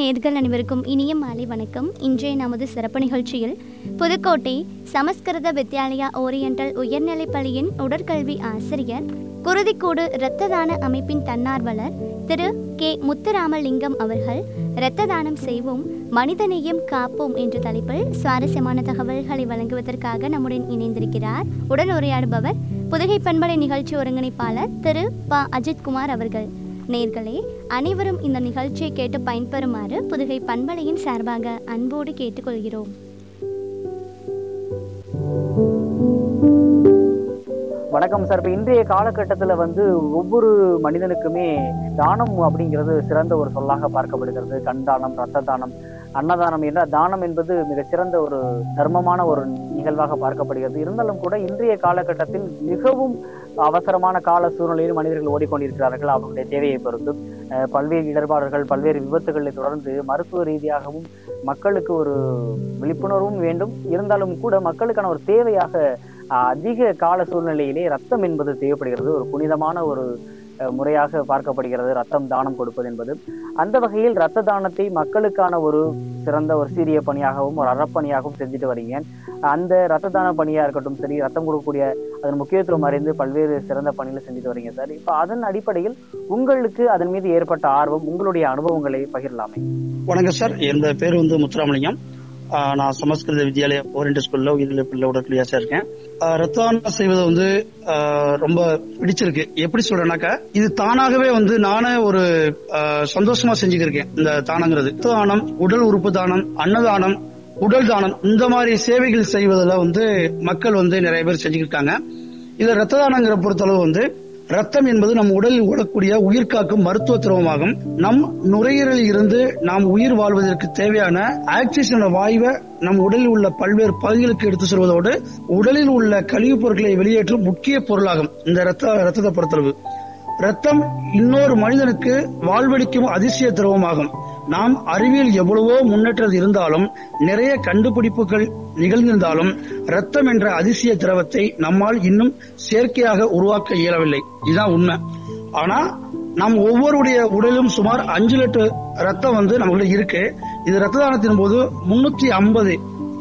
நேர்கள் அனைவருக்கும் இனிய மாலை வணக்கம் இன்றைய நமது சிறப்பு நிகழ்ச்சியில் புதுக்கோட்டை சமஸ்கிருத வித்யாலயா ஓரியண்டல் உயர்நிலைப் பள்ளியின் உடற்கல்வி ஆசிரியர் குருதிக்கூடு இரத்த தான அமைப்பின் தன்னார்வலர் திரு கே முத்துராமலிங்கம் அவர்கள் இரத்த தானம் செய்வோம் மனிதநேயம் காப்போம் என்ற தலைப்பில் சுவாரஸ்யமான தகவல்களை வழங்குவதற்காக நம்முடன் இணைந்திருக்கிறார் உடன் உரையாடுபவர் புதுகை பண்பலை நிகழ்ச்சி ஒருங்கிணைப்பாளர் திரு ப அஜித்குமார் அவர்கள் நேர்களே அனைவரும் இந்த நிகழ்ச்சியை கேட்டு பயன்பெறுமாறு புதுகை பண்பலையின் சார்பாக அன்போடு கேட்டுக்கொள்கிறோம் வணக்கம் சார் இப்போ இன்றைய காலகட்டத்தில் வந்து ஒவ்வொரு மனிதனுக்குமே தானம் அப்படிங்கிறது சிறந்த ஒரு சொல்லாக பார்க்கப்படுகிறது கண் தானம் ரத்த தானம் அன்னதானம் என்ற தானம் என்பது மிகச்சிறந்த ஒரு தர்மமான ஒரு நிகழ்வாக பார்க்கப்படுகிறது இருந்தாலும் கூட இன்றைய காலகட்டத்தில் மிகவும் அவசரமான கால சூழ்நிலையில் மனிதர்கள் ஓடிக்கொண்டிருக்கிறார்கள் அவருடைய தேவையை பொறுத்து அஹ், பல்வேறு இடர்பாடுகள் பல்வேறு விபத்துகளை தொடர்ந்து மருத்துவ ரீதியாகவும் மக்களுக்கு ஒரு விழிப்புணர்வும் வேண்டும் இருந்தாலும் கூட மக்களுக்கான ஒரு தேவையாக அஹ், அதிக கால சூழ்நிலையிலே ரத்தம் என்பது தேவைப்படுகிறது ஒரு புனிதமான ஒரு அஹ், முறையாக பார்க்கப்படுகிறது ரத்தம் தானம் கொடுப்பது என்பது அந்த வகையில் ரத்த தானத்தை மக்களுக்கான ஒரு சிறந்த ஒரு சீரிய பணியாகவும் ஒரு அறப்பணியாகவும் செஞ்சுட்டு வரீங்க அந்த ரத்த தான பணியா இருக்கட்டும் சரி ரத்தம் கொடுக்கக்கூடிய அதன் முக்கியத்துவம் அறிந்து பல்வேறு சிறந்த பணிகளை செஞ்சுட்டு வரீங்க சார் இப்போ அதன் அடிப்படையில் உங்களுக்கு அதன் மீது ஏற்பட்ட ஆர்வம் உங்களுடைய அனுபவங்களை பகிரலாமே வணக்கம் சார் என் பேர் வந்து முத்துராமலிங்கம் ஆஹ் நான் சமஸ்கிருத வித்யாலயா ஓரியன்ட் ஸ்கூல்ல உயிரிழ பிள்ளை உடற்கல்வியாசா இருக்கேன் ஆஹ் ரத்த தானம் செய்வது வந்து ஆஹ் ரொம்ப பிடிச்சிருக்கு எப்படி சொல்றேன்னாக்கா இது தானாகவே வந்து நானே ஒரு ஆஹ் சந்தோஷமா செஞ்சுக்கிருக்கேன் இந்த தானங்கிறது ரத்த தானம் உடல் உறுப்பு தானம் அன்னதானம் உடல் தானம் இந்த மாதிரி சேவைகள் செய்வதில் வந்து மக்கள் வந்து நிறைய பேர் செஞ்சுக்கிட்டாங்க இதுல ரத்த தானங்கிற பொறுத்தளவு வந்து ரத்தம் என்பது நம் உடலில் ஓடக்கூடிய உயிர் காக்கும் மருத்துவ திரவமாகும் நம் நுரையீரலில் இருந்து நாம் உயிர் வாழ்வதற்கு தேவையான ஆக்சிஜன் வாயுவை நம் உடலில் உள்ள பல்வேறு பகுதிகளுக்கு எடுத்து செல்வதோடு உடலில் உள்ள கழிவுப் பொருட்களை வெளியேற்றும் முக்கிய பொருளாகும் இந்த ரத்த ரத்தத்தை பொறுத்தளவு ரத்தம் இன்னொரு மனிதனுக்கு வாழ்வளிக்கும் அதிசய திரவமாகும் நாம் அறிவியல் எவ்வளவோ முன்னேற்றம் இருந்தாலும் நிறைய கண்டுபிடிப்புகள் நிகழ்ந்திருந்தாலும் ரத்தம் என்ற அதிசய திரவத்தை நம்மால் இன்னும் செயற்கையாக உருவாக்க இயலவில்லை இதுதான் உண்மை ஆனா நம் ஒவ்வொருடைய உடலும் சுமார் அஞ்சு லிட்டர் ரத்தம் வந்து நம்மகிட்ட இருக்கு இது ரத்த தானத்தின் போது முன்னூத்தி ஐம்பது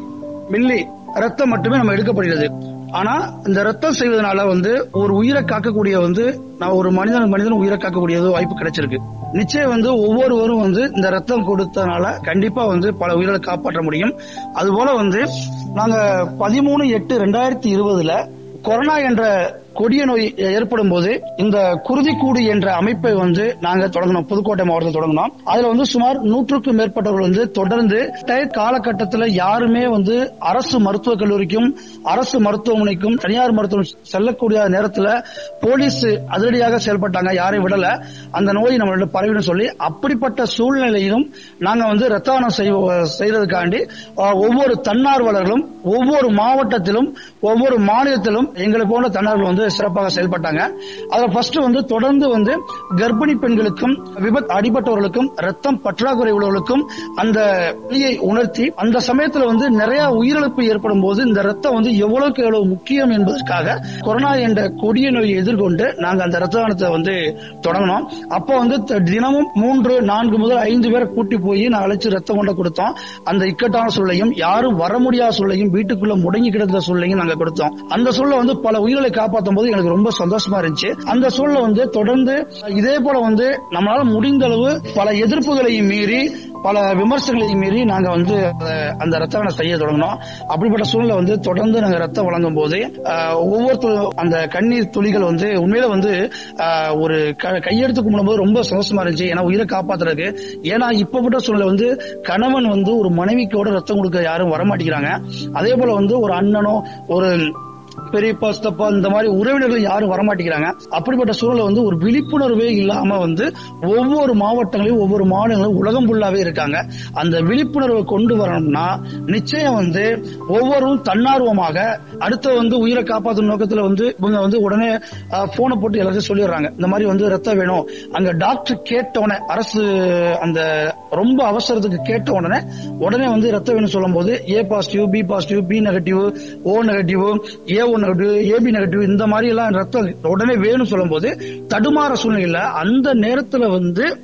மில்லி ரத்தம் மட்டுமே நம்ம எடுக்கப்படுகிறது ஆனா இந்த ரத்தம் செய்வதனால வந்து ஒரு உயிரை காக்கக்கூடிய வந்து நான் ஒரு மனிதன் மனிதன் உயிரை காக்கக்கூடிய வாய்ப்பு கிடைச்சிருக்கு நிச்சயம் வந்து ஒவ்வொருவரும் வந்து இந்த ரத்தம் கொடுத்தனால கண்டிப்பா வந்து பல உயிர்களை காப்பாற்ற முடியும் அதுபோல வந்து நாங்க பதிமூணு எட்டு ரெண்டாயிரத்தி இருபதுல கொரோனா என்ற கொடிய நோய் ஏற்படும் போது இந்த குருதிக்கூடு என்ற அமைப்பை வந்து நாங்க தொடங்கினோம் புதுக்கோட்டை மாவட்டத்தில் தொடங்கினோம் அதுல வந்து சுமார் நூற்றுக்கும் மேற்பட்டவர்கள் வந்து தொடர்ந்து டயர் காலகட்டத்தில் யாருமே வந்து அரசு மருத்துவக் கல்லூரிக்கும் அரசு மருத்துவமனைக்கும் தனியார் மருத்துவம் செல்லக்கூடிய நேரத்துல போலீஸ் அதிரடியாக செயல்பட்டாங்க யாரையும் விடல அந்த நோய் நம்மளோட பரவிடும் சொல்லி அப்படிப்பட்ட சூழ்நிலையிலும் நாங்க வந்து ரத்த தானம் செய்வ- செய்யறதுக்காண்டி அஹ், ஒவ்வொரு தன்னார்வலர்களும் ஒவ்வொரு மாவட்டத்திலும் ஒவ்வொரு மாநிலத்திலும் எங்களை போன்ற தன்னார்வலர்கள் வந்து சிறப்பாக செயல்பட்டாங்க அதுல ஃபர்ஸ்ட் வந்து தொடர்ந்து வந்து கர்ப்பிணி பெண்களுக்கும் விபத்து அடிபட்டவர்களுக்கும் ரத்தம் பற்றாக்குறை உள்ளவர்களுக்கும் அந்த வலியை உணர்த்தி அந்த சமயத்துல வந்து நிறைய உயிரிழப்பு ஏற்படும் போது இந்த ரத்தம் வந்து எவ்வளவுக்கு எவ்வளவு முக்கியம் என்பதற்காக கொரோனா என்ற கொடிய நோயை எதிர்கொண்டு நாங்க அந்த ரத்த தானத்தை வந்து தொடங்கினோம் அப்போ வந்து த- தினமும் மூன்று நான்கு முதல் ஐந்து பேரை கூட்டி போய் நான் அழைச்சு ரத்தம் கொண்டு கொடுத்தோம் அந்த இக்கட்டான சூழலையும் யாரும் வர முடியாத சூழலையும் வீட்டுக்குள்ள முடங்கி கிடந்த சூழலையும் நாங்க கொடுத்தோம் அந்த சூழலை வந்து பல உயிர்களை காப்பாற்றும் போது எனக்கு ரொம்ப சந்தோஷமா இருந்துச்சு அந்த சூழலை வந்து தொடர்ந்து இதே போல வந்து நம்மளால முடிந்த அளவு பல எதிர்ப்புகளையும் மீறி பல விமர்சனங்களையும் மீறி நாங்க வந்து அத- அந்த ரத்தவனை செய்ய தொடங்கினோம் அப்படிப்பட்ட சூழ்நிலை வந்து தொடர்ந்து நாங்க ரத்தம் வழங்கும் போது ஆஹ், ஒவ்வொருத்தரும் அந்த கண்ணீர் துளிகள் வந்து உண்மையில வந்து ஆஹ், ஒரு க- கையெடுத்து கும்பிடும்போது ரொம்ப சந்தோஷமா இருந்துச்சு ஏன்னா உயிரை காப்பாத்துறதுக்கு ஏன்னா இப்பப்பட்ட சூழ்நிலை வந்து கணவன் வந்து ஒரு மனைவிக்கோட ரத்தம் கொடுக்க யாரும் வரமாட்டேங்கிறாங்க அதே போல வந்து ஒரு அண்ணனோ ஒரு பெரியப்பா சித்தப்பா இந்த மாதிரி உறவினர்கள் யாரும் வரமாட்டேங்கிறாங்க அப்படிப்பட்ட சூழலை வந்து ஒரு விழிப்புணர்வே இல்லாம வந்து ஒவ்வொரு மாவட்டங்களையும் ஒவ்வொரு மாநிலங்களும் உலகம் ஃபுல்லாவே இருக்காங்க அந்த விழிப்புணர்வை கொண்டு வரணும்னா நிச்சயம் வந்து ஒவ்வொருவரும் தன்னார்வமாக அடுத்த வந்து உயிரை காப்பாற்றும் நோக்கத்துல வந்து இவங்க வந்து உடனே போனை போட்டு எல்லாத்தையும் சொல்லிடுறாங்க இந்த மாதிரி வந்து ரத்தம் வேணும் அங்க டாக்டர் கேட்ட உடனே அரசு அந்த ரொம்ப அவசரத்துக்கு கேட்ட உடனே உடனே வந்து ரத்தம் வேணும் சொல்லும் போது A positive B positive B negative O negative A O negative AB negative இந்த மாதிரி எல்லாம் ரத்தம் உடனே வேணும் சொல்லும் போது தடுமாற சூழ்நிலையில அந்த நேரத்துல வந்து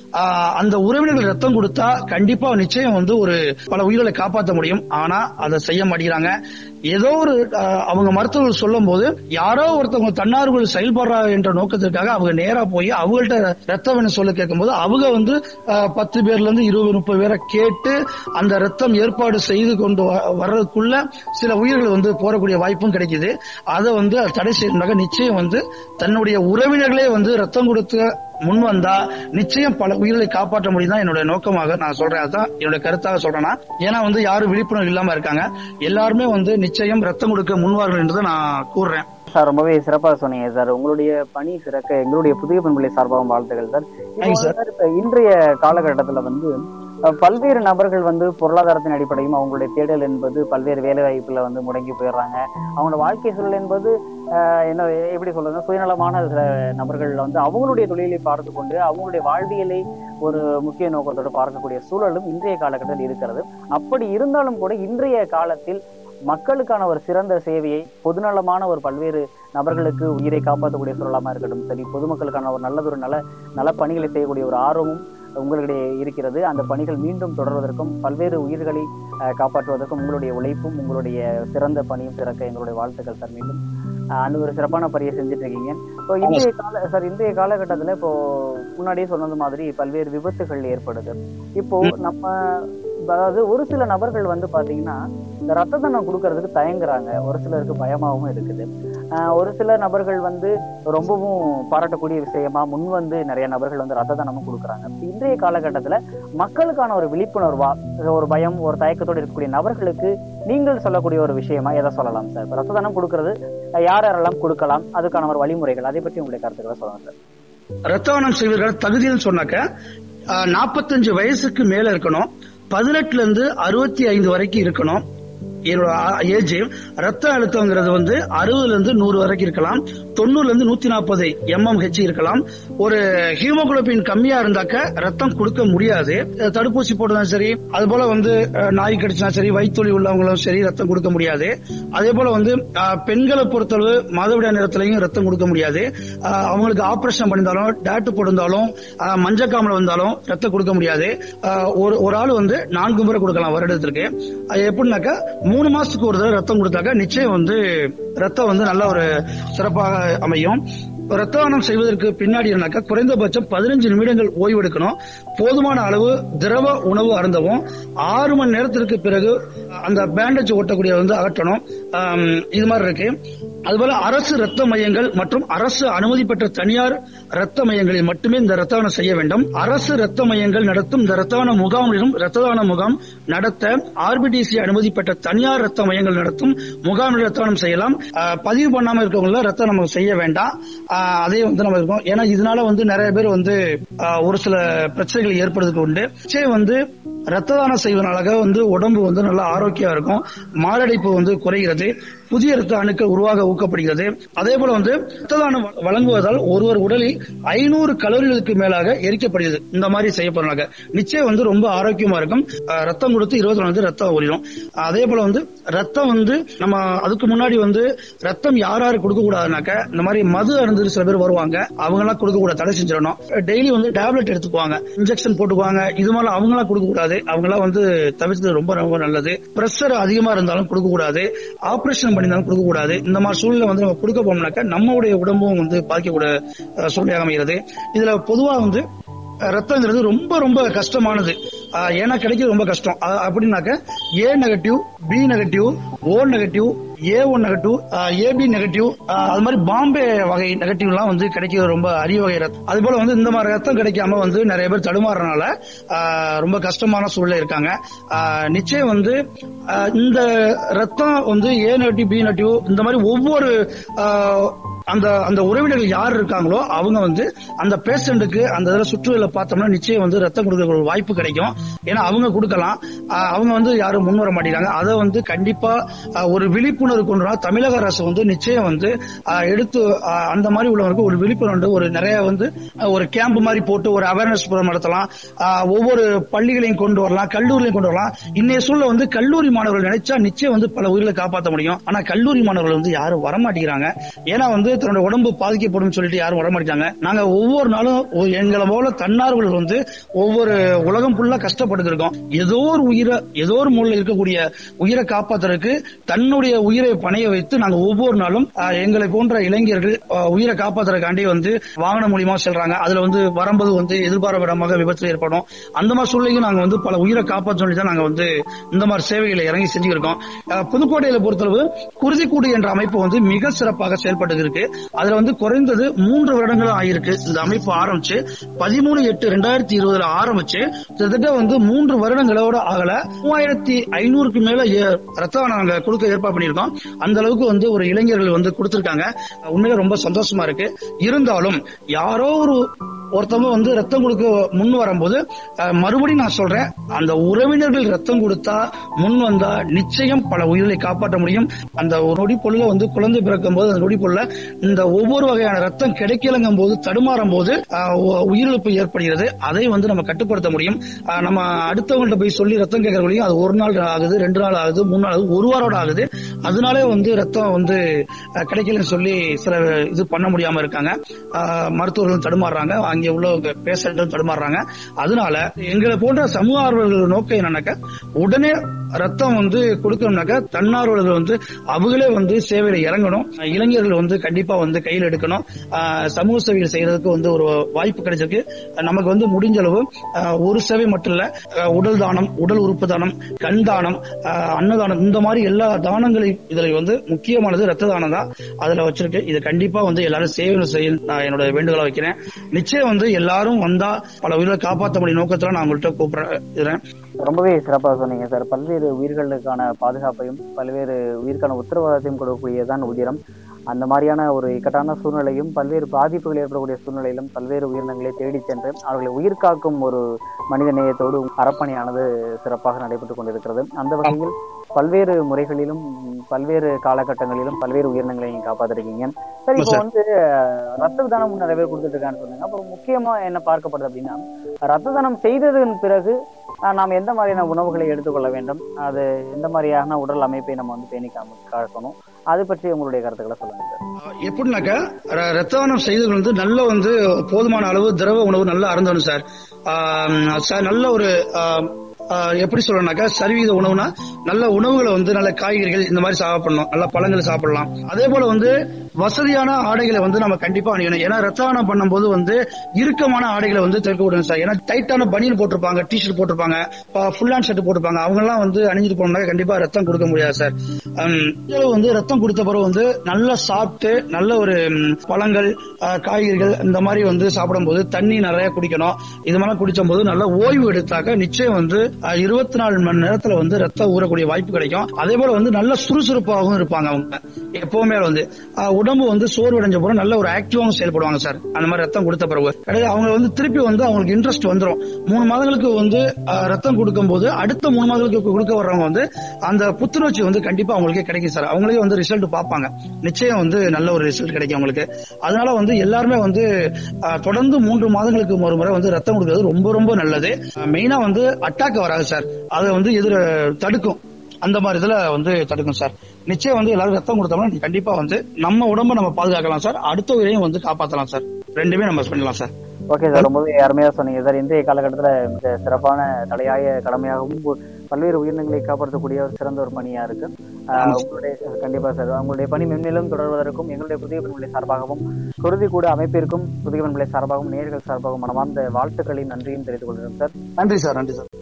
ஆஹ் அந்த உறவினர்கள் ரத்தம் கொடுத்தா கண்டிப்பா நிச்சயம் வந்து ஒரு பல உயிர்களை காப்பாற்ற முடியும் ஆனா அதை செய்ய மாட்டேங்கிறாங்க ஏதோ ஒரு ஆஹ் அவங்க மருத்துவர்கள் சொல்லும் போது யாரோ ஒருத்தவங்க தன்னார்வல் செயல்படுறா என்ற நோக்கத்திற்காக அவங்க நேரா போய் அவங்கள்ட்ட ரத்தம் வேணும் சொல்ல கேட்கும்போது அவங்க வந்து ஆஹ் பத்து பேர்ல இருந்து இருபது முப்பது பேரை கேட்டு அந்த ரத்தம் ஏற்பாடு செய்து கொண்டு வ- வர்றதுக்குள்ள சில உயிர்கள் வந்து போறக்கூடிய வாய்ப்பும் கிடைக்குது அதை வந்து தடை செய்யணும்னாக்க நிச்சயம் வந்து தன்னுடைய உறவினர்களே வந்து ரத்தம் கொடுத்து முன் வந்தா நிச்சயம் பல உயிர்களை காப்பாற்ற முடியும் தான் என்னோட நோக்கமாக நான் சொல்றேன் அதான் என்னோட கருத்தாக சொல்றேன்னா ஏன்னா வந்து யாரும் விழிப்புணர்வு இல்லாம இருக்காங்க எல்லாருமே வந்து நிச்சயம் ரத்தம் கொடுக்க முன்வார்கள் என்று நான் கூறுறேன் சார் ரொம்பவே சிறப்பாக சொன்னீங்க சார் உங்களுடைய பணி சிறக்க எங்களுடைய புதிய பண்புகளை சார்பாகவும் வாழ்த்துக்கள் சார் இப்போ Thanks, sir. சார், இப்ப இன்றைய காலகட்டத்துல வந்து அஹ், பல்வேறு நபர்கள் வந்து பொருளாதாரத்தின் அடிப்படையும் அவங்களுடைய தேடல் என்பது பல்வேறு வேலை வாய்ப்புல வந்து முடங்கி போயிடுறாங்க அவங்களோட வாழ்க்கை சூழல் என்பது அஹ், என்ன எப்படி சொல்றது சுயநலமான சில நபர்கள் வந்து அவங்களுடைய தொழிலை பார்த்து கொண்டு அவங்களுடைய வாழ்வியலை ஒரு முக்கிய நோக்கத்தோடு பார்க்கக்கூடிய சூழலும் இன்றைய காலகட்டத்தில் இருக்கிறது அப்படி இருந்தாலும் கூட இன்றைய காலத்தில் மக்களுக்கான ஒரு சிறந்த சேவையை பொதுநலமான ஒரு பல்வேறு நபர்களுக்கு உயிரை காப்பாற்றக்கூடிய சூழலாமா இருக்கட்டும் சரி பொதுமக்களுக்கான ஒரு நல்லதொரு நல நல பணிகளை செய்யக்கூடிய ஒரு ஆர்வமும் உங்களிடையே இருக்கிறது அந்த பணிகள் மீண்டும் தொடர்வதற்கும் பல்வேறு உயிர்களை அஹ், காப்பாற்றுவதற்கும் உங்களுடைய உழைப்பும் உங்களுடைய சிறந்த பணியும் சிறக்க எங்களுடைய வாழ்த்துக்கள் சார் மீண்டும் அஹ், அந்த ஒரு சிறப்பான பணியை செஞ்சுட்டு இருக்கீங்க இப்போ இன்றைய கால சார் இன்றைய காலகட்டத்துல இப்போ முன்னாடியே சொன்னது மாதிரி பல்வேறு விபத்துகள் ஏற்படுது இப்போ நம்ம அதாவது ஒரு சில நபர்கள் வந்து பாத்தீங்கன்னா இந்த ரத்த தானம் கொடுக்கறதுக்கு தயங்குறாங்க ஒரு சிலருக்கு பயமாவும் இருக்குது ஆஹ் ஒரு சில நபர்கள் வந்து ரொம்பவும் பாராட்டக்கூடிய விஷயமா முன் வந்து நிறைய நபர்கள் வந்து ரத்த தானமும் கொடுக்குறாங்க இப்ப இன்றைய காலகட்டத்துல மக்களுக்கான ஒரு விழிப்புணர்வா ஒரு பயம் ஒரு தயக்கத்தோடு இருக்கக்கூடிய நபர்களுக்கு நீங்கள் சொல்லக்கூடிய ஒரு விஷயமா எதை சொல்லலாம் சார் இப்ப ரத்த தானம் கொடுக்கறது அஹ் யார் யாரெல்லாம் கொடுக்கலாம் அதுக்கான ஒரு வழிமுறைகள் அதை பற்றி உங்களுடைய கருத்துக்களை சொல்லலாம் சார் ரத்ததானம் செய்வதற்கான தகுதின்னு சொன்னாக்க நாற்பத்தஞ்சு வயசுக்கு மேல இருக்கணும் பதினெட்டுல இருந்து அறுபத்தி ஐந்து வரைக்கும் இருக்கணும் என்னோட ஏஜ் ரத்த அழுத்தங்கிறது வந்து அறுபதுல இருந்து நூறு வரைக்கும் இருக்கலாம் தொண்ணூறுல இருந்து நூத்தி நாற்பது எம்எம்ஹெச் இருக்கலாம் ஒரு ஹீமோகுளோபின் கம்மியா இருந்தாக்க ரத்தம் கொடுக்க முடியாது அஹ் தடுப்பூசி போட்டதும் சரி அது போல வந்து அஹ், நாய் கடிச்சா சரி வயிற்றுலி உள்ளவங்களும் சரி ரத்தம் கொடுக்க முடியாது அதே போல வந்து அஹ், பெண்களை பொறுத்தளவு மாதவிடாய் நேரத்திலையும் ரத்தம் கொடுக்க முடியாது அஹ், அவங்களுக்கு ஆபரேஷன் பண்ணிருந்தாலும் டேட்டு போட்டிருந்தாலும் அஹ், மஞ்சக்காமல வந்தாலும் ரத்தம் கொடுக்க முடியாது அஹ், ஒரு ஒரு ஆள் வந்து நான்கு முறை கொடுக்கலாம் வருடத்திற்கு அது எப்படின்னாக்கா மூணு மாசத்துக்கு ஒரு தடவை ரத்தம் கொடுத்தாக்க நிச்சயம் வந்து ரத்தம் வந்து நல்ல ஒரு சிறப்பாக அமையும் ரத்த தானம் செய்வதற்கு பின்னாடி என்னக்கா குறைந்தபட்சம் பதினஞ்சு நிமிடங்கள் ஓய்வு எடுக்கணும் போதுமான அளவு திரவ உணவு அருந்தவும் ஆறு மணி நேரத்திற்கு பிறகு அந்த பேண்டேஜ் ஓட்டக்கூடிய வந்து அகற்றணும் ஆம், இது மாதிரி இருக்கு அதுபோல அரசு ரத்த மையங்கள் மற்றும் அரசு அனுமதி பெற்ற தனியார் ரத்த மையங்களில் மட்டுமே இந்த ரத்த தானம் செய்ய வேண்டும் அரசு ரத்த மையங்கள் நடத்தும் இந்த ரத்த தான முகாமிலும் ரத்த தான முகாம் நடத்த ஆர்பிடிசி அனுமதி பெற்ற தனியார் ரத்த மையங்கள் நடத்தும் முகாமில் ரத்த தானம் செய்யலாம் ஆஹ், பதிவு பண்ணாம இருக்கவங்கள ரத்தம் நம்ம செய்ய வேண்டாம் ஆஹ், அதே வந்து நம்ம இருக்கோம் ஏன்னா இதனால வந்து நிறைய பேர் வந்து ஆஹ், ஒரு சில பிரச்சனைகள் ஏற்படுறதுக்கு உண்டு நிச்சயம் வந்து ரத்த தானம் செய்வதனால வந்து உடம்பு வந்து நல்லா ஆரோக்கியம் இருக்கும் மாரடைப்பு வந்து குறைகிறது புதிய ரத்த அணுக்கள் உருவாக ஊக்கப்படுகிறது அதே போல வந்து ரத்த தானம் வ- வழங்குவதால் ஒருவர் உடலில் ஐநூறு கலோரிகளுக்கு மேலாக எரிக்கப்படுகிறது இந்த மாதிரி செய்யப்படுறாங்க நிச்சயம் வந்து ரொம்ப ஆரோக்கியமா இருக்கும் அஹ் ரத்தம் கொடுத்து இருபத்தி நாலு ரத்தம் ஒளிரும் அதே போல வந்து ரத்தம் வந்து நம்ம அதுக்கு முன்னாடி வந்து ரத்தம் யார் யாரு கொடுக்க கூடாதுனாக்க இந்த மாதிரி மது அருந்து சில பேர் வருவாங்க அவங்க எல்லாம் கொடுக்க கூடாது தடை செஞ்சிடணும் டெய்லி வந்து டேப்லெட் எடுத்துக்குவாங்க இன்ஜெக்ஷன் போட்டுக்குவாங்க இது மாதிரி அவங்க எல்லாம் கொடுக்க கூடாது அவங்க எல்லாம் வந்து தவிர்த்தது ரொம்ப ரொம்ப நல்லது பிரஷர் அதிகமா இருந்தாலும் கொடுக்க கூடாது ஆபரேஷன் பண்ணியிருந்தாலும் கொடுக்க கூடாது இந்த மாதிரி சூழ்நிலை வந்து நம்ம கொடுக்க போனோம்னாக்க நம்மளுடைய உடம்பும் வந்து பாதிக்கக்கூடிய அஹ், சூழ்நிலையாக அமைகிறது இதுல பொதுவா வந்து அஹ், ரத்தங்கிறது ரொம்ப ரொம்ப கஷ்டமானது அஹ், ஏன்னா கிடைக்கிறது ரொம்ப கஷ்டம் அஹ், அப்படின்னாக்க A negative B negative O negative A one negative AB negative அது மாதிரி பாம்பே வகை நெகட்டிவ் எல்லாம் வந்து கிடைக்கிறது ரொம்ப அரிய வகை ரத்தம் அது போல வந்து இந்த மாதிரி ரத்தம் கிடைக்காம வந்து நிறைய பேர் தடுமாறனால ஆஹ், ரொம்ப கஷ்டமான சூழ்நிலை இருக்காங்க ஆஹ், நிச்சயம் வந்து ஆஹ், இந்த ரத்தம் வந்து ஏ நெகட்டிவ் பி நெகட்டிவ் இந்த மாதிரி ஒவ்வொரு ஆஹ், அந்த அந்த உறவினர்கள் யார் இருக்காங்களோ அவங்க வந்து அந்த பேஷண்ட்டுக்கு அந்த இதில் சுற்றுலா பார்த்தோம்னா நிச்சயம் வந்து ரத்தம் கொடுக்க ஒரு வாய்ப்பு கிடைக்கும் ஏன்னா அவங்க கொடுக்கலாம் ஆஹ் அவங்க வந்து யாரும் முன் வர மாட்டேங்கிறாங்க அதை வந்து கண்டிப்பா ஆஹ் ஒரு விழிப்புணர்வு கொண்டு வரா தமிழக அரசு வந்து நிச்சயம் வந்து ஆஹ் எடுத்து ஆஹ் அந்த மாதிரி உள்ளவங்களுக்கு ஒரு விழிப்புணர்வு ஒரு நிறைய வந்து ஆஹ் ஒரு கேம்ப் மாதிரி போட்டு ஒரு அவேர்னஸ் ப்ரோக்ராம் நடத்தலாம் ஆஹ் ஒவ்வொரு பள்ளிகளையும் கொண்டு வரலாம் கல்லூரிலையும் கொண்டு வரலாம் இன்னைய சூழல வந்து கல்லூரி மாணவர்கள் நினைச்சா நிச்சயம் வந்து பல உயிர்களை காப்பாற்ற முடியும் ஆனா கல்லூரி மாணவர்கள் வந்து யாரும் வர மாட்டேங்கிறாங்க ஏன்னா வந்து தன்னோட உடம்பு பாதிக்கப்படும் சொல்லிட்டு யாரும் வரமாட்டாங்க நாங்க ஒவ்வொரு நாளும் ஒ- எங்களை போல தன்னார்வலர்கள் வந்து ஒவ்வொரு உலகம் ஃபுல்லா கஷ்டப்பட்டு இருக்கோம் ஏதோ ஒரு உயிரை ஏதோ ஒரு மூலையில் இருக்கக்கூடிய உயிரை காப்பாத்துறதுக்கு தன்னுடைய உயிரை பணைய வைத்து நாங்க ஒவ்வொரு நாளும் ஆஹ், எங்களை போன்ற இளைஞர்கள் ஆஹ், உயிரை காப்பாத்துறதுக்காண்டி வந்து வாகனம் மூலியமா செல்றாங்க அதுல வந்து வரும்போது வந்து எதிர்பாராவிடமாக விபத்து ஏற்படும் அந்த மாதிரி சூழ்நிலையும் நாங்க வந்து பல உயிரை காப்பாற்ற சொல்லி தான் நாங்க வந்து இந்த மாதிரி சேவைகளை இறங்கி செஞ்சுருக்கோம் அஹ், புதுக்கோட்டையில பொறுத்தளவு குருதிக்கூடு என்ற அமைப்பு வந்து மிக சிறப்பாக செயல்பட்டு இருக்கு அதுல வந்து குறைந்தது மூன்று வருடங்களும் ஆயிருக்கு இந்த அமைப்பு ஆரம்பிச்சு பதிமூணு எட்டு ரெண்டாயிரத்தி இருபதுல ஆரம்பிச்சு கிட்டத்தட்ட வந்து மூன்று வருடங்களோட ஆகல மூவாயிரத்தி ஐநூறுக்கு மேல ஏ- ரத்தம் நாங்க கொடுக்க ஏற்பாடு பண்ணியிருக்கோம் அந்த அளவுக்கு வந்து ஒரு இளைஞர்கள் வந்து கொடுத்திருக்காங்க உண்மையில ரொம்ப சந்தோஷமா இருக்கு இருந்தாலும் யாரோ ஒரு ஒருத்தவங்க வந்து ரத்தம் கொடுக்க முன் வரும்போது அஹ், மறுபடியும் நான் சொல்றேன் அந்த உறவினர்கள் ரத்தம் கொடுத்தா முன் வந்தா நிச்சயம் பல உயிர்களை காப்பாற்ற முடியும் அந்த ஒரு நொடி பொருள வந்து குழந்தை பிறக்கும் போது அந்த நொடி பொருள இந்த ஒவ்வொரு வகையான ரத்தம் கிடைக்கலங்கும் போது தடுமாறும் போது அஹ், உ- உயிரிழப்பு ஏற்படுகிறது அதை வந்து நம்ம கட்டுப்படுத்த முடியும் அஹ், நம்ம அடுத்தவங்கள்ட்ட போய் சொல்லி ரத்தம் கேட்கறவங்களையும் அது ஒரு நாள் ஆகுது ரெண்டு நாள் ஆகுது மூணு நாள் ஆகுது ஒரு வாரோட ஆகுது அதனாலே வந்து ரத்தம் வந்து அஹ், கிடைக்கலன்னு சொல்லி சில இது பண்ண முடியாம இருக்காங்க அஹ், மருத்துவர்களும் தடுமாறுறாங்க அங்கே உள்ள பேஷண்ட்டும் தடுமாறுறாங்க அதனால எங்களை போன்ற சமூக ஆர்வலர்கள் நோக்கம் என்னன்னாக்க உடனே ரத்தம் வந்து கொடுக்கணும்னாக்க தன்னார்வலர்கள் வந்து அவங்களே வந்து சேவையில இறங்கணும் இளைஞர்கள் வந்து கண்டிப்பா வந்து கையில் எடுக்கணும் ஆஹ் சமூக சேவைகள் செய்யறதுக்கு வந்து ஒரு வாய்ப்பு கிடைச்சிருக்கு நமக்கு வந்து முடிஞ்ச அளவு ஆஹ் ஒரு சேவை மட்டும் இல்ல ஆஹ் உடல் தானம் உடல் உறுப்பு தானம் கண் தானம் ஆஹ் அன்னதானம் இந்த மாதிரி எல்லா தானங்களையும் இதுல வந்து முக்கியமானது ரத்த தானம் தான் அதுல வச்சிருக்கு இது கண்டிப்பா வந்து எல்லாரும் சேவை செய்ய நான் என்னோட வேண்டுகோளா வைக்கிறேன் நிச்சயம் வந்து எல்லாரும் வந்தா பல உயிரை காப்பாற்ற முடியும் நோக்கத்துல நான் உங்கள்கிட்ட கூப்பிடுறேன் ரொம்பவே சிறப்பாக சொன்னீங்க சார் பல்வேறு உயிர்களுக்கான பாதுகாப்பையும் பல்வேறு உயிருக்கான உத்தரவாதத்தையும் கொடுக்கக்கூடியதான் உதிரம் அந்த மாதிரியான ஒரு இக்கட்டான சூழ்நிலையும் பல்வேறு பாதிப்புகள் ஏற்படக்கூடிய சூழ்நிலையிலும் பல்வேறு உயிரினங்களை தேடி சென்று அவர்களை உயிர் காக்கும் ஒரு மனித நேயத்தோடு அறப்பணியானது சிறப்பாக நடைபெற்றுக் கொண்டிருக்கிறது அந்த வகையில் பல்வேறு முறைகளிலும் பல்வேறு காலகட்டங்களிலும் பல்வேறு உயிரினங்களை நீங்க காப்பாத்திருக்கீங்க சார் இப்போ சார். வந்து அஹ், ரத்த தானம் நிறைய பேர் கொடுத்துட்டு இருக்கான்னு சொன்னாங்க அப்போ முக்கியமா என்ன பார்க்கப்படுது அப்படின்னா ரத்த தானம் செய்ததன் பிறகு அஹ், நாம் எந்த மாதிரியான உணவுகளை எடுத்துக்கொள்ள வேண்டும் அது எந்த மாதிரியான உடல் அமைப்பை நம்ம வந்து பேணி காம- காக்கணும் அது பற்றி உங்களுடைய கருத்துக்களை சொல்லுங்க சார் எப்படின்னாக்கா ர- ரத்த தானம் செய்தது வந்து நல்ல வந்து போதுமான அளவு திரவ உணவு நல்லா அருந்தணும் சார் ஆம், சார் நல்ல ஒரு ஆம், ஆ, எப்படி சொல்லணும்னாக்கா சரிவித உணவுனா நல்ல உணவுகளை வந்து நல்ல காய்கறிகள் இந்த மாதிரி சாப்பிடணும் நல்ல பழங்கள் சாப்பிடலாம் அதே போல வந்து வசதியான ஆடைகளை வந்து நம்ம கண்டிப்பா அணியணும் ஏன்னா ரத்த தானம் பண்ணும்போது வந்து இறுக்கமான ஆடைகளை வந்து தவிர்க்க விடணும் சார் ஏன்னா டைட்டான பனியன் போட்டிருப்பாங்க டிஷர்ட் போட்டிருப்பாங்க ஃபுல் ஹேண்ட் ஷர்ட் போட்டிருப்பாங்க அவங்க எல்லாம் வந்து அணிஞ்சிட்டு போனோம்னா கண்டிப்பா ரத்தம் கொடுக்க முடியாது சார் ஹம், இதுல வந்து ரத்தம் கொடுத்த பிறகு வந்து நல்லா சாப்பிட்டு நல்ல ஒரு ம், பழங்கள் அஹ், காய்கறிகள் இந்த மாதிரி வந்து சாப்பிடும்போது தண்ணி நிறைய குடிக்கணும் இது மாதிரி குடிச்சும் போது நல்ல ஓய்வு எடுத்தாக்க நிச்சயம் வந்து இருபத்தி நாலு மணி நேரத்துல வந்து ரத்தம் ஊறக்கூடிய வாய்ப்பு கிடைக்கும் அதே போல வந்து நல்ல சுறுசுறுப்பாகவும் இருப்பாங்க அவங்க எப்பவுமே வந்து அஹ், உடம்பு வந்து சோர்வடைஞ்ச பிறகு நல்ல ஒரு ஆக்டிவாகவும் செயல்படுவாங்க சார் அந்த மாதிரி ரத்தம் கொடுத்த பிறகு கிடையாது அவங்க வந்து திருப்பி வந்து அவங்களுக்கு இன்ட்ரெஸ்ட் வந்துரும் மூணு மாதங்களுக்கு வந்து அஹ், ரத்தம் கொடுக்கும் போது அடுத்த மூணு மாதங்களுக்கு கொடுக்க வர்றவங்க வந்து அந்த புத்துணர்ச்சி வந்து கண்டிப்பா அவங்களுக்கே கிடைக்கும் சார் அவங்களே வந்து ரிசல்ட் பார்ப்பாங்க நிச்சயம் வந்து நல்ல ஒரு ரிசல்ட் கிடைக்கும் அவங்களுக்கு அதனால வந்து எல்லாருமே வந்து அஹ், தொடர்ந்து மூன்று மாதங்களுக்கு ஒரு முறை வந்து ரத்தம் கொடுக்கறது ரொம்ப ரொம்ப நல்லது மெயினா வந்து அட்டாக் வராது சார் அதை வந்து எதிர தடுக்கும் அந்த மாதிரி இதுல வந்து தடுக்கும் சார் நிச்சயம் வந்து எல்லாரும் ரத்தம் கொடுத்தோம்னா கண்டிப்பா வந்து நம்ம உடம்ப நம்ம பாதுகாக்கலாம் சார் அடுத்த உயிரையும் வந்து காப்பாத்தலாம் சார் ரெண்டுமே நம்ம பண்ணலாம் சார் ஓகே சார் ரொம்பவே அருமையா சொன்னீங்க சார் இன்றைய காலகட்டத்துல மிக சிறப்பான தலையாய கடமையாகவும் ஒ- பல்வேறு உயிரினங்களை காப்பாற்றக்கூடிய ஒரு சிறந்த ஒரு பணியா இருக்கு ஆஹ் ஆமா. உங்களுடைய கண்டிப்பா சார் உங்களுடைய பணி மென்மேலும் தொடர்வதற்கும் எங்களுடைய புதிய பண்புகளை சார்பாகவும் குருதி கூட அமைப்பிற்கும் புதிய பண்புகளை சார்பாகவும் நேர்கள் சார்பாகவும் மனமார்ந்த வாழ்த்துக்களையும் நன்றியும் தெரிவித்துக் கொள்கிறோம் சார் நன்றி சார் நன்றி சார்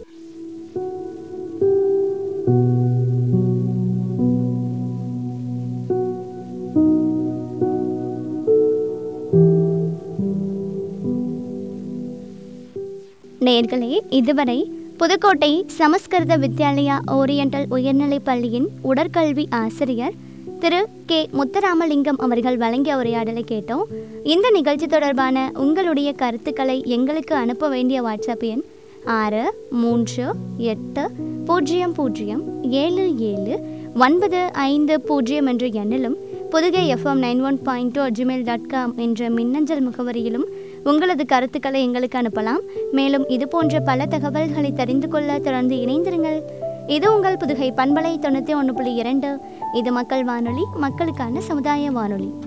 நேர்களே இதுவரை புதுக்கோட்டை சமஸ்கிருத வித்யாலயா ஓரியண்டல் உயர்நிலைப் பள்ளியின் உடற்கல்வி ஆசிரியர் திரு கே முத்தராமலிங்கம் அவர்கள் வழங்கிய உரையாடலை கேட்டோம் இந்த நிகழ்ச்சி தொடர்பான உங்களுடைய கருத்துக்களை எங்களுக்கு அனுப்ப வேண்டிய வாட்ஸ்அப் எண் ஆறு மூன்று எட்டு பூஜ்ஜியம் பூஜ்ஜியம் ஏழு ஏழு ஒன்பது ஐந்து பூஜ்ஜியம் என்ற எண்ணிலும் Pudugai FM nine one point two Gmail dot com என்ற மின்னஞ்சல் முகவரியிலும் உங்களது கருத்துக்களை எங்களுக்கு அனுப்பலாம் மேலும் இது போன்ற பல தகவல்களை தெரிந்து கொள்ள தொடர்ந்து இணைந்திருங்கள் இது உங்கள் புதுகை பண்பலை தொண்ணூற்றி ஒன்று புள்ளி இரண்டு இது மக்கள் வானொலி மக்களுக்கான சமுதாய வானொலி